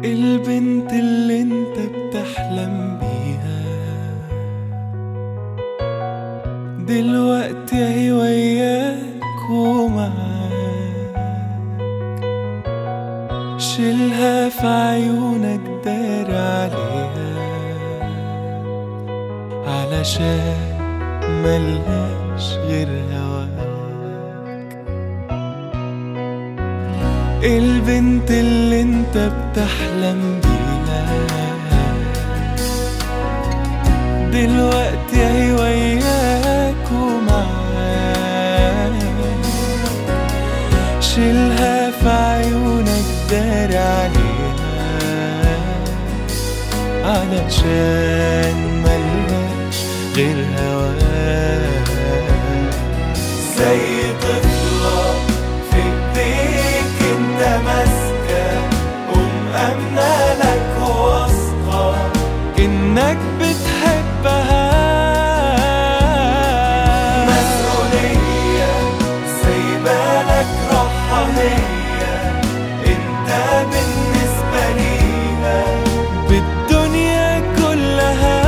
البنت اللي انت بتحلم بيها دلوقتي اهي وياك ومعاك شيلها في عيونك دار عليها علشان ملهاش غير هواك البنت اللي انت بتحلم بيها دلوقتي اهي وياك ومعاك شيلها في عيونك دار عليها علشان ملهاش غير هواك زي طفلة في ايديك انت ماسكة ومأمنة لك واثقة انك بتحبها مسؤولية سايبالك راحة هي انت بالنسبة ليها بالدنيا كلها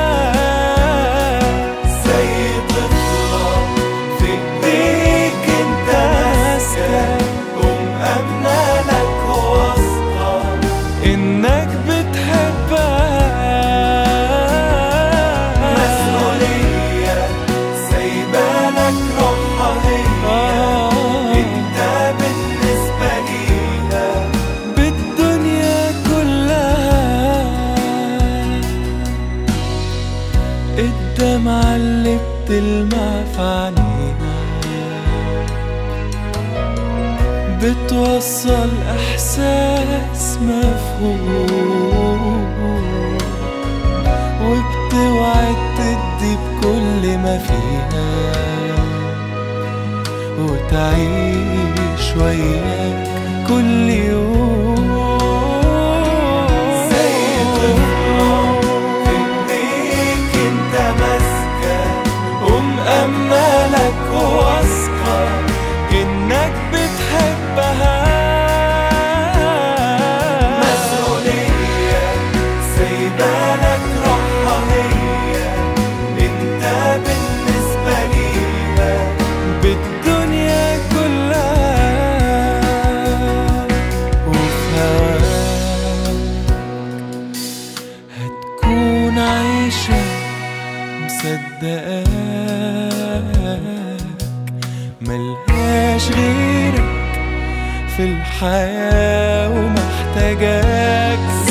زي طفلة في ايديك انت ماسكة ومأمنة لك واثقة انك بتحبها مسؤولية سايبالك روحها هي انت بالنسبة ليها بالدنيا كلها الدمعة اللي بتلمع في عينيها بتوصل احساس مفهوم وبتوعد تدي بكل ما فيها وتعيش وياك كل يوم زي طفلة في ايديك انت ماسكة ومأمنة لك واثقة انك بتحبها مسؤولية سايبالك روحها هي انت بالنسبة ليها بالدنيا كلها وفي هواك هتكون عايشة مصدقاك ملهاش غيرك في الحياة ومحتاجاك